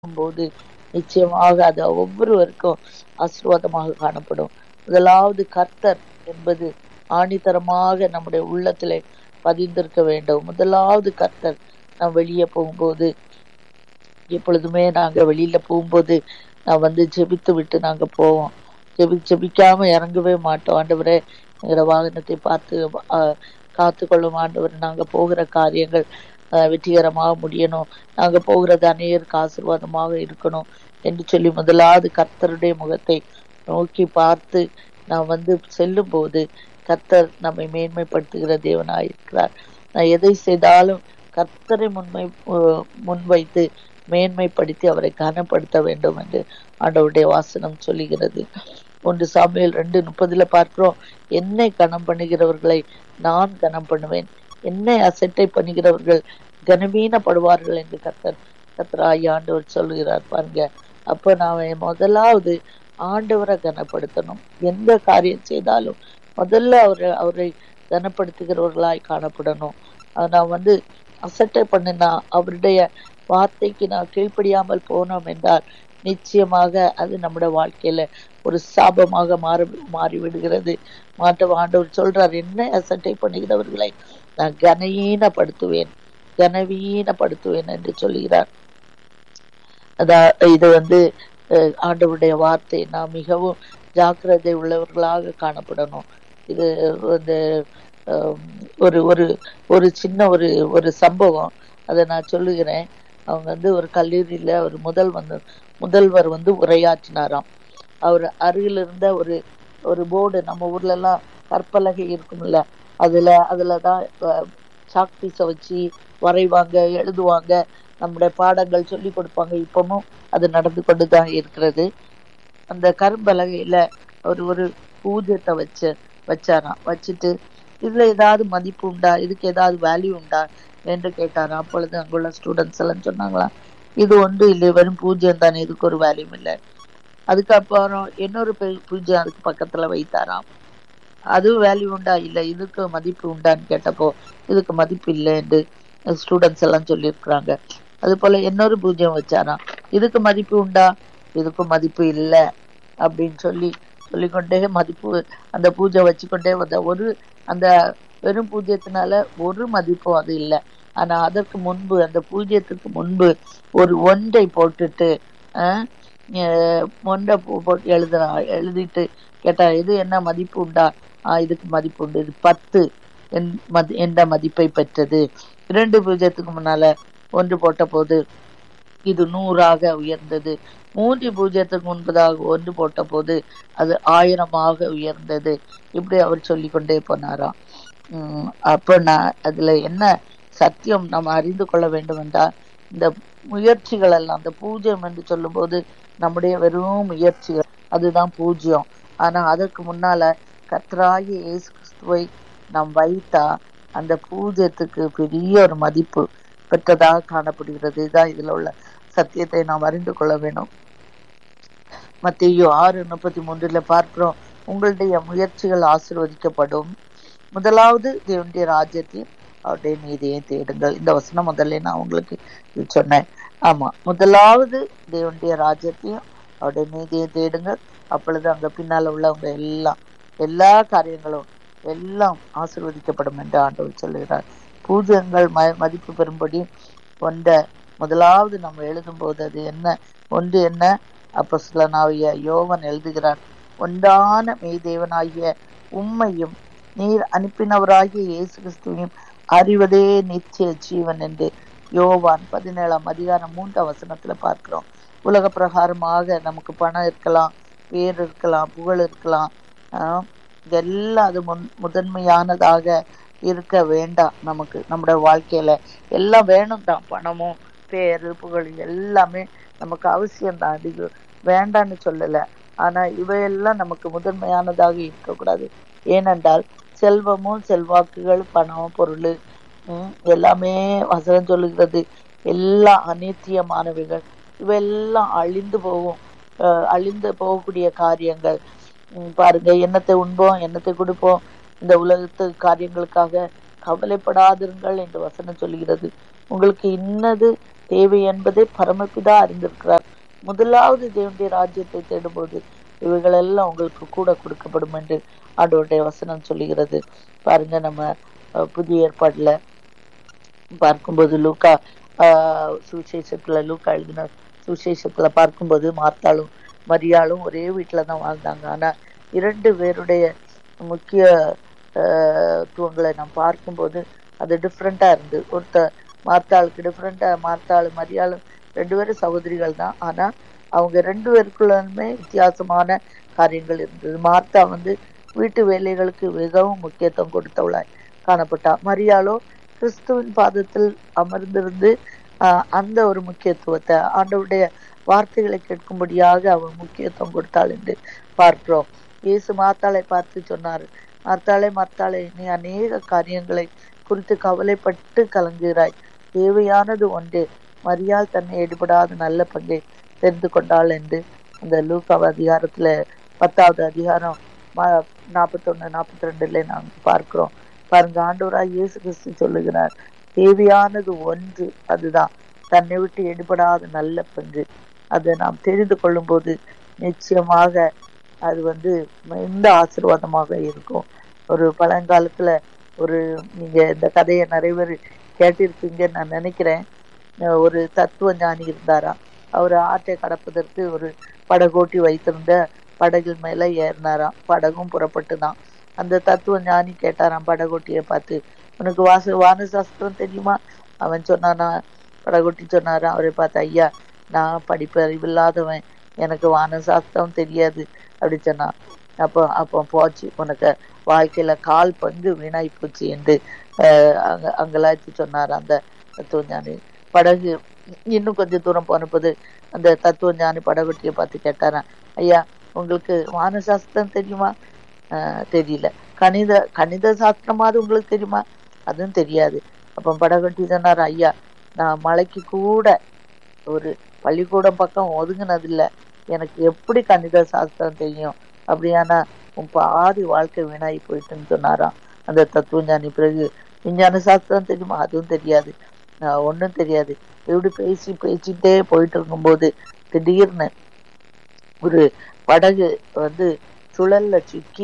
போது நிச்சயமாக அது ஒவ்வொருவருக்கும் ஆசீர்வாதமாக காணப்படும் முதலாவது கர்த்தர் என்பது ஆணித்தரமாக நம்முடைய உள்ளத்திலே பதிந்திருக்க வேண்டும் முதலாவது கர்த்தர் நாம் வெளியே போகும்போது எப்பொழுதுமே நாங்க வெளியில போகும்போது நான் வந்து ஜெபித்து விட்டு நாங்க போவோம் ஜெபி ஜெபிக்காம இறங்கவே மாட்டோம் ஆண்டவரே எங்களோட வாகனத்தை பார்த்து ஆஹ், காத்துக்கொள்ளும் ஆண்டவர் நாங்க போகிற காரியங்கள் ஆஹ், வெற்றிகரமாக முடியணும் நாங்க போகிறது அநேகருக்கு ஆசீர்வாதமாக இருக்கணும் என்று சொல்லி முதலாவது கர்த்தருடைய முகத்தை நோக்கி பார்த்து நாம் வந்து செல்லும் போது கர்த்தர் நம்மை மேன்மைப்படுத்துகிற தேவனாய் இருக்கிறார் நான் எதை செய்தாலும் கர்த்தரை முன்மை அஹ் முன்வைத்து மேன்மைப்படுத்தி அவரை கனப்படுத்த வேண்டும் என்று ஆண்டவருடைய வாசனம் சொல்லுகிறது ஒன்று சாமியல் ரெண்டு முப்பதுல பார்க்கிறோம் என்னை கனம் பண்ணுகிறவர்களை நான் கனம் பண்ணுவேன் என்னை அசட்டை பண்ணுகிறவர்கள் கனவீனப்படுவார்கள் என்று கர்த்தர் கர்த்தராகி ஆண்டவர் சொல்லுகிறார் பாருங்க அப்ப நாம முதலாவது ஆண்டவரை கனப்படுத்தணும் எந்த காரியம் செய்தாலும் முதல்ல அவரை அவரை கனப்படுத்துகிறவர்களாய் காணப்படணும் அது நான் வந்து அசட்டை பண்ணினா அவருடைய வார்த்தைக்கு நான் கீழ்ப்படியாமல் போனோம் என்றால் நிச்சயமாக அது நம்முடைய வாழ்க்கையில ஒரு சாபமாக மாறி மாறிவிடுகிறது மாற்ற ஆண்டவர் சொல்றார் என்ன அசட்டை பண்ணுகிறவர்களை நான் கனவீனப்படுத்துவேன் கனவீனப்படுத்துவேன் என்று சொல்கிறார் அதான் இது வந்து அஹ், ஆண்டவருடைய வார்த்தை நாம் மிகவும் ஜாக்கிரதை உள்ளவர்களாக காணப்படணும் இது வந்து அஹ், ஒரு ஒரு ஒரு சின்ன ஒரு ஒரு சம்பவம் அதை நான் சொல்லுகிறேன் அவங்க வந்து ஒரு கல்லூரியில ஒரு முதல் வந்து முதல்வர் வந்து உரையாற்றினாராம் அவர் அருகில் இருந்த ஒரு ஒரு போர்டு நம்ம ஊர்ல எல்லாம் கற்பலகை இருக்கும்ல அதுல அதுலதான் சாக் பீஸை வச்சு வரைவாங்க எழுதுவாங்க நம்முடைய பாடங்கள் சொல்லி கொடுப்பாங்க இப்பவும் அது நடந்து கொண்டுதான் இருக்கிறது அந்த கரும்பலகையில ஒரு ஒரு பூஜ்யத்தை வச்சு வச்சாராம் வச்சுட்டு இதுல ஏதாவது மதிப்பு உண்டா இதுக்கு ஏதாவது வேல்யூ உண்டா என்று கேட்டாராம் அப்பொழுது அங்குள்ள ஸ்டூடெண்ட்ஸ் எல்லாம் சொன்னாங்களாம் இது ஒன்று இல்லை வெறும் பூஜ்யம் தானே இதுக்கு ஒரு வேல்யூ இல்லை அதுக்கப்புறம் இன்னொரு பெ- பூஜ்யம் அதுக்கு பக்கத்துல வைத்தாராம் அதுவும் வேல்யூ உண்டா இல்ல இதுக்கு மதிப்பு உண்டான்னு கேட்டப்போ இதுக்கு மதிப்பு இல்லை என்று ஸ்டூடெண்ட்ஸ் எல்லாம் சொல்லியிருக்கிறாங்க அது போல இன்னொரு பூஜ்யம் வச்சாராம் இதுக்கு மதிப்பு உண்டா இதுக்கு மதிப்பு இல்லை அப்படின்னு சொல்லி சொல்லிக்கொண்டே மதிப்பு அந்த பூஜை வச்சுக்கொண்டே வந்த ஒரு அந்த வெறும் பூஜ்யத்தினால ஒரு மதிப்பும் அது இல்லை ஆனா அதற்கு முன்பு அந்த பூஜ்யத்துக்கு முன்பு ஒரு ஒன்றை போட்டுட்டு ஆஹ், அஹ், ஒன்றை போ- போட்டு எழுதுறா எழுதிட்டு கேட்டா இது என்ன மதிப்பு உண்டா ஆஹ் இதுக்கு மதிப்பு உண்டு இது பத்து என் மதி என்ற மதிப்பை பெற்றது இரண்டு பூஜ்யத்துக்கு முன்னால ஒன்று போட்ட போது இது நூறாக உயர்ந்தது மூன்று பூஜ்யத்துக்கு முன்பதாக ஒன்று போட்ட போது அது ஆயிரமாக உயர்ந்தது இப்படி அவர் சொல்லிக்கொண்டே போனாராம் உம் அப்ப நான் அதுல என்ன சத்தியம் நாம் அறிந்து கொள்ள வேண்டும் என்றால் இந்த முயற்சிகள் எல்லாம் அந்த பூஜ்யம் என்று சொல்லும்போது நம்முடைய வெறும் முயற்சிகள் அதுதான் பூஜ்யம் ஆனா அதற்கு முன்னால கர்த்தராகிய இயேசு கிறிஸ்துவை நாம் வைத்தா அந்த பூஜ்யத்துக்கு பெரிய ஒரு மதிப்பு பெற்றதாக காணப்படுகிறது இதுதான் இதுல உள்ள சத்தியத்தை நாம் அறிந்து கொள்ள வேண்டும் மத்தேயு ஆறு முப்பத்தி மூன்றுல பார்க்கிறோம் உங்களுடைய முயற்சிகள் ஆசீர்வதிக்கப்படும் முதலாவது தேவனுடைய ராஜ்யத்தையும் அவருடைய நீதியை தேடுங்கள் இந்த வசனம் முதல்ல நான் உங்களுக்கு இது சொன்னேன் ஆமா முதலாவது தேவனுடைய ராஜ்யத்தையும் அவருடைய நீதியை தேடுங்கள் அப்பொழுது அங்க பின்னால உள்ளவங்க எல்லாம் எல்லா காரியங்களும் எல்லாம் ஆசீர்வதிக்கப்படும் என்று ஆண்டவர் சொல்லுகிறார் பூஜ்யங்கள் ம மதிப்பு பெறும்படி ஒன்றை முதலாவது நம்ம எழுதும்போது அது என்ன ஒன்று என்ன அப்போஸ்தலனாகிய யோவன் எழுதுகிறார் ஒன்றான மெய் தேவனாகிய உம்மையும் நீர் அனுப்பினவராகிய இயேசு கிறிஸ்துவையும் அறிவதே நிச்சய ஜீவன் என்று யோவான் பதினேழாம் அதிகாரம் மூன்றாம் வசனத்துல பார்க்கிறோம் உலக பிரகாரமாக நமக்கு பணம் இருக்கலாம் பேர் இருக்கலாம் புகழ் இருக்கலாம் ஆஹ் இதெல்லாம் அது முன் முதன்மையானதாக இருக்க வேண்டாம் நமக்கு நம்முடைய வாழ்க்கையில எல்லாம் வேணும் தான் பணமும் பேரு புகழ் எல்லாமே நமக்கு அவசியம்தான் அது வேண்டான்னு சொல்லல ஆனா இவையெல்லாம் நமக்கு முதன்மையானதாக இருக்கக்கூடாது ஏனென்றால் செல்வமும் செல்வாக்குகள் பணம் பொருள் உம், எல்லாமே வசனம் சொல்லுகிறது எல்லாம் அநித்தியமானவைகள் இவையெல்லாம் அழிந்து போகும் அஹ், அழிந்து போகக்கூடிய காரியங்கள் உம், பாருங்க எண்ணத்தை உண்போம் எண்ணத்தை கொடுப்போம் இந்த உலகத்து காரியங்களுக்காக கவலைப்படாதிருங்கள் என்று வசனம் சொல்கிறது உங்களுக்கு இன்னது தேவை என்பதை பரமபிதா அறிந்திருக்கிறார் முதலாவது தேவனுடைய ராஜ்யத்தை தேடும்போது இவைகள் எல்லாம் உங்களுக்கு கூட கொடுக்கப்படும் என்று ஆண்டவருடைய வசனம் சொல்லுகிறது பாருங்க நம்ம அஹ், புதிய ஏற்பாடுல பார்க்கும்போது லூக்கா ஆஹ், சுவிசேஷத்துல லூக்கா எழுதின சுவிசேஷத்துல பார்க்கும்போது மார்த்தாளும் மரியாளும் ஒரே வீட்டுல தான் வாழ்ந்தாங்க ஆனா இரண்டு பேருடைய முக்கிய ஆஹ், துவங்களை நாம் பார்க்கும்போது அது டிஃப்ரெண்டா இருந்து ஒருத்த மார்த்தாளுக்கு டிஃப்ரெண்டா மார்த்தாளும் மரியாளும் ரெண்டு பேரும் சகோதரிகள் தான் ஆனா அவங்க ரெண்டு பேருக்குள்ளுமே வித்தியாசமான காரியங்கள் இருந்தது மார்த்தா வந்து வீட்டு வேலைகளுக்கு மிகவும் முக்கியத்துவம் கொடுத்தவளாய் காணப்பட்டா மரியாளோ கிறிஸ்துவின் பாதத்தில் அமர்ந்திருந்து ஆஹ், அந்த ஒரு முக்கியத்துவத்தை ஆண்டவருடைய வார்த்தைகளை கேட்கும்படியாக அவள் முக்கியத்துவம் கொடுத்தாள் என்று பார்க்கிறோம் இயேசு மார்த்தாளை பார்த்து சொன்னார் மார்த்தாளே மார்த்தாளே நீ அநேக காரியங்களை குறித்து கவலைப்பட்டு கலங்குகிறாய் தேவையானது ஒன்று மரியாள் தன்னை எடுபடாத நல்ல பங்கை தெரிந்து கொண்டாள் என்று அந்த லூக்காவ அதிகாரத்துல பத்தாவது அதிகாரம் ம- நாற்பத்தொன்னு நாற்பத்தி ரெண்டுல நாங்கள் பார்க்கிறோம் பாருங்க ஆண்டவராய் இயேசு கிறிஸ்து சொல்லுகிறார் தேவையானது ஒன்று அதுதான் தன்னை விட்டு எடுபடாத நல்ல பங்கு அதை நாம் தெரிந்து கொள்ளும் போது நிச்சயமாக அது வந்து எந்த ஆசீர்வாதமாக இருக்கும் ஒரு பழங்காலத்துல ஒரு நீங்க இந்த கதையை நிறைய பேர் கேட்டிருப்பீங்கன்னு நான் நினைக்கிறேன் அஹ் ஒரு தத்துவ ஞானி இருந்தாராம் அவர் ஆற்றை கடப்பதற்கு ஒரு படகோட்டி வைத்திருந்த படகில் மேல ஏறினாராம் படகும் புறப்பட்டுதான் அந்த தத்துவ ஞானி கேட்டாராம் படகோட்டியை பார்த்து உனக்கு வாச வான சாஸ்திரம் தெரியுமா அவன் சொன்னானா படகோட்டி சொன்னாராம் அவரை பார்த்து ஐயா நான் படிப்பறிவில்லாதவன் எனக்கு வான சாஸ்திரம் தெரியாது அப்படி சொன்னான் அப்போ அப்போ போச்சு உனக்கு வாழ்க்கையில கால் பங்கு வீணாய் போச்சு என்று அஹ், அங்க அங்கலாய்ச்சி சொன்னார் அந்த தத்துவ ஞானி படகு இன்னும் கொஞ்சம் தூரம் போனபோது அந்த தத்துவ ஞானி படகொட்டியை பார்த்து கேட்டாராம் ஐயா உங்களுக்கு வான சாஸ்திரம் தெரியுமா ஆஹ் தெரியல கணித கணித சாஸ்திரமாவது உங்களுக்கு தெரியுமா அதுவும் தெரியாது அப்ப படகொட்டி சொன்னார் ஐயா நான் மலைக்கு கூட ஒரு பள்ளிக்கூடம் பக்கம் ஒதுங்கினதில்ல எனக்கு எப்படி கணித சாஸ்திரம் தெரியும் அப்படியானா உன் பாதி வாழ்க்கை வீணாகி போயிட்டுன்னு சொன்னாராம் அந்த தத்துவ ஞானி பிறகு விஞ்ஞான சாஸ்திரம் தெரியுமா அதுவும் தெரியாது ஆஹ் ஒண்ணும் தெரியாது இப்படி பேசி பேசிட்டே போயிட்டு இருக்கும்போது திடீர்னு ஒரு படகு வந்து சுழல்ல சிக்கி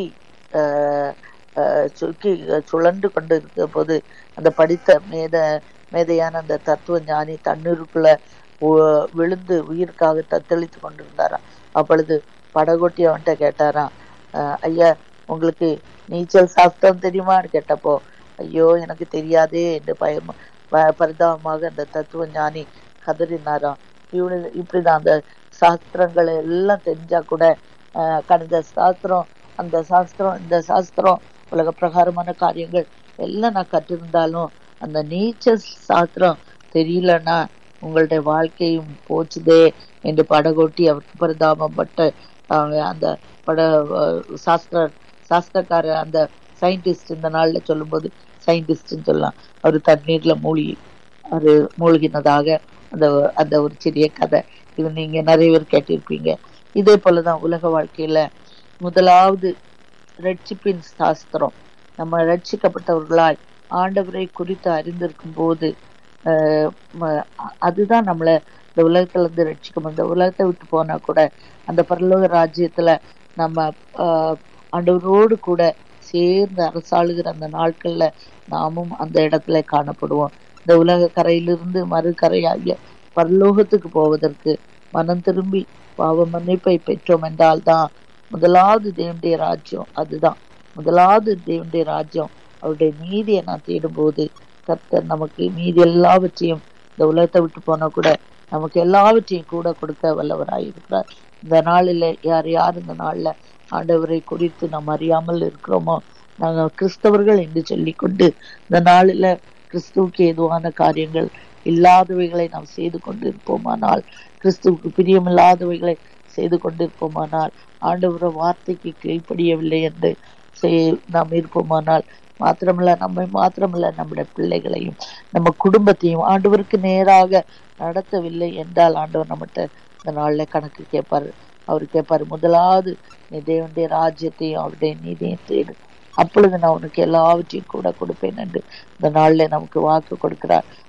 ஆஹ் ஆஹ் சுக்கி சுழண்டு கொண்டு இருக்க போது அந்த படித்த மேத மேதையான அந்த தத்துவ ஞானி தண்ணீருக்குள்ள உ- விழுந்து உயிருக்காக தத்தளித்து கொண்டிருந்தாராம் அப்பொழுது படகோட்டி அவன்கிட்ட கேட்டாராம் ஆஹ் ஐயா உங்களுக்கு நீச்சல் சாஸ்திரம் தெரியுமான்னு கேட்டப்போ ஐயோ எனக்கு தெரியாதே என்று பயம் ப- பரிதாபமாக அந்த தத்துவ ஞானி கதறினாராம் இவனு இப்படிதான் அந்த சாஸ்திரங்களை எல்லாம் தெரிஞ்சா கூட ஆஹ் கணித சாஸ்திரம் அந்த சாஸ்திரம் இந்த சாஸ்திரம் உலக பிரகாரமான காரியங்கள் எல்லாம் நான் கற்றிருந்தாலும் அந்த நீச்சல் சாஸ்திரம் தெரியலன்னா உங்களுடைய வாழ்க்கையும் போச்சுதே என்று படகோட்டி அவருக்கு பரிதாபப்பட்டு அவங்க அந்த பட அஹ் சாஸ்திர சாஸ்திரக்காரர் அந்த சயின்டிஸ்ட் இந்த நாள்ல சொல்லும்போது சயின்டிஸ்ட்னு சொல்லலாம் அவர் தண்ணீர்ல மூழ்கி அவர் மூழ்கினதாக அந்த அந்த ஒரு சிறிய கதை இது நீங்க நிறைய பேர் கேட்டிருப்பீங்க இதே போலதான் உலக வாழ்க்கையில முதலாவது ரட்சிப்பின் சாஸ்திரம் நம்ம ரட்சிக்கப்பட்டவர்களாய் ஆண்டவரை குறித்து அறிந்திருக்கும் போது ஆஹ் ம- அதுதான் நம்மள இந்த உலகத்துல இருந்து ரட்சிக்கும் இந்த உலகத்தை விட்டு போனா கூட அந்த பரலோக ராஜ்யத்துல நம்ம ஆஹ் ஆண்டவரோடு கூட சேர்ந்து அரசாளுகிற அந்த நாட்கள்ல நாமும் அந்த இடத்துல காணப்படுவோம் இந்த உலக கரையிலிருந்து மறு கரையாகிய பரலோகத்துக்கு போவதற்கு மனம் திரும்பி பாவ மன்னிப்பை பெற்றோம் என்றால் தான் முதலாவது தேவனுடைய ராஜ்யம் அதுதான் முதலாவது தேவனுடைய ராஜ்யம் அவருடைய நீதியை நான் தேடும்போது கர்த்தர் நமக்கு மீதி எல்லாவற்றையும் இந்த உலகத்தை விட்டு போனா கூட நமக்கு எல்லாவற்றையும் கூட கொடுக்க வல்லவராய் இருக்கிறார் இந்த நாளில் யார் யார் இந்த நாள்ல ஆண்டவரை குறித்து நாம் அறியாமல் இருக்கிறோமோ நாங்கள் கிறிஸ்தவர்கள் என்று சொல்லிக்கொண்டு இந்த நாளில் கிறிஸ்துவுக்கு ஏதுவான காரியங்கள் இல்லாதவைகளை நாம் செய்து கொண்டிருப்போமானால் கிறிஸ்துவுக்கு பிரியமில்லாதவைகளை செய்து கொண்டிருப்போமானால் ஆண்டவர வார்த்தைக்கு கீழ்ப்படியவில்லை என்று செய்- நாம் இருப்போமானால் மாத்திரமல்ல நம்மை மாத்திரமல்ல நம்முடைய பிள்ளைகளையும் நம்ம குடும்பத்தையும் ஆண்டவருக்கு நேராக நடத்தவில்லை என்றால் ஆண்டவர் நம்மகிட்ட இந்த நாள்ல கணக்கு கேட்பாரு அவர் கேட்பாரு முதலாவது நீ தேவனுடைய ராஜ்யத்தையும் அவருடைய நீதியையும் தேடு அப்பொழுது நான் உனக்கு எல்லாவற்றையும் கூட கொடுப்பேன் என்று இந்த நாள்ல நமக்கு வாக்கு கொடுக்கிறார்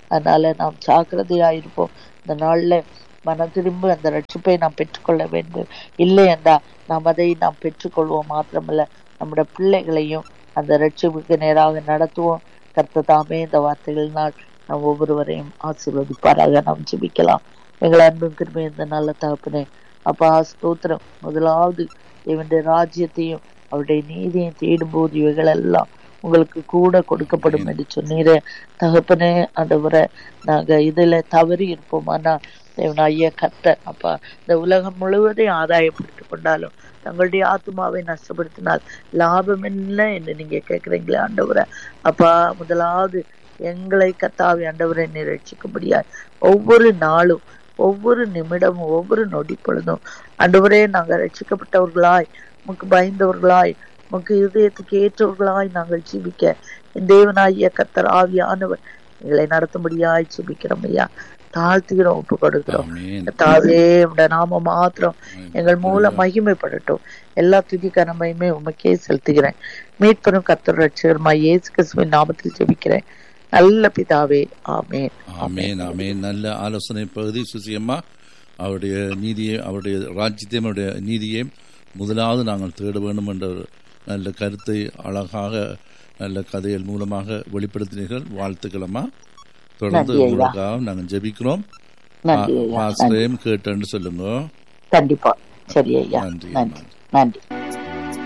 அதனால நாம் ஜாக்கிரதையா இருப்போம் இந்த நாள்ல மனம் திரும்ப அந்த ரட்சிப்பை நாம் பெற்றுக்கொள்ள வேண்டும் இல்லை என்றா நாம் அதை நாம் பெற்றுக்கொள்வோம் மாத்திரமல்ல நம்முடைய பிள்ளைகளையும் அந்த ரட்சிப்புக்கு நேராக நடத்துவோம் கர்த்த தாமே இந்த வார்த்தைகளினால் நாம் ஒவ்வொருவரையும் ஆசீர்வதிப்பாராக நாம் ஜெபிக்கலாம் எங்கள் அன்பும் கிருபை இந்த நல்ல தகப்பனே அப்பா ஸ்தோத்திரம் முதலாவது இவனுடைய ராஜ்யத்தையும் அவருடைய நீதியும் தேடும் போது இவைகள் எல்லாம் உங்களுக்கு கூட கொடுக்கப்படும் என்று சொன்னீரே தகப்பனே ஆண்டவரை நாங்க இதுல தவறி இருப்போமானா தேவன் ஐயா கத்த அப்பா இந்த உலகம் முழுவதையும் ஆதாயப்படுத்திக் கொண்டாலும் தங்களுடைய ஆத்மாவை நஷ்டப்படுத்தினால் லாபம் என்ன என்று நீங்க கேக்குறீங்களே ஆண்டவரை அப்பா முதலாவது எங்களை கத்தாவி ஆண்டவரை நிரட்சிக்கும்படியா ஒவ்வொரு நாளும் ஒவ்வொரு நிமிடமும் ஒவ்வொரு நொடி பொழுதும் ஆண்டவரே நாங்க ரட்சிக்கப்பட்டவர்களாய் உமக்கு பயந்தவர்களாய் உமக்கு இதயத்துக்கு ஏற்றவர்களாய் நாங்கள் ஜீவிக்க என் தேவனாகிய கத்தர் ஆவியானவர் எங்களை நடத்தும்படியாய் ஜீவிக்கிறோம் ஐயா தாழ்த்துகிறோம் ஒப்பு கொடுக்கிறோம் ஆமென். தாவே உடைய நாம மாத்திரம் எங்கள் மூலம் மகிமைப்படட்டும் எல்லா துதி கனமையுமே உமக்கே செலுத்துகிறேன் மீட்பெரும் கத்தர் ரட்சகருமா இயேசு கிறிஸ்துவின் நாமத்தில் ஜெபிக்கிறேன் நல்ல பிதாவே ஆமென் ஆமென் ஆமென் நல்ல ஆலோசனை பகுதி சுசியம்மா அவருடைய நீதியை அவருடைய ராஜ்யத்தையும் அவருடைய நீதியையும் முதலாவது நாங்கள் தேட வேண்டும் என்ற ஒரு நல்ல கருத்தை அழகாக நல்ல கதைகள் மூலமாக வெளிப்படுத்தினீர்கள் வாழ்த்துக்களம்மா தொடர்ந்து நன்றி ஐயா. உங்களுக்காக நாங்கள் ஜெபிக்கிறோம் நன்றி ஐயா நன்றி. பாஸ்டரையும் கேட்டேன்னு சொல்லுங்க கண்டிப்பா சரி ஐயா நன்றி நன்றி நன்றி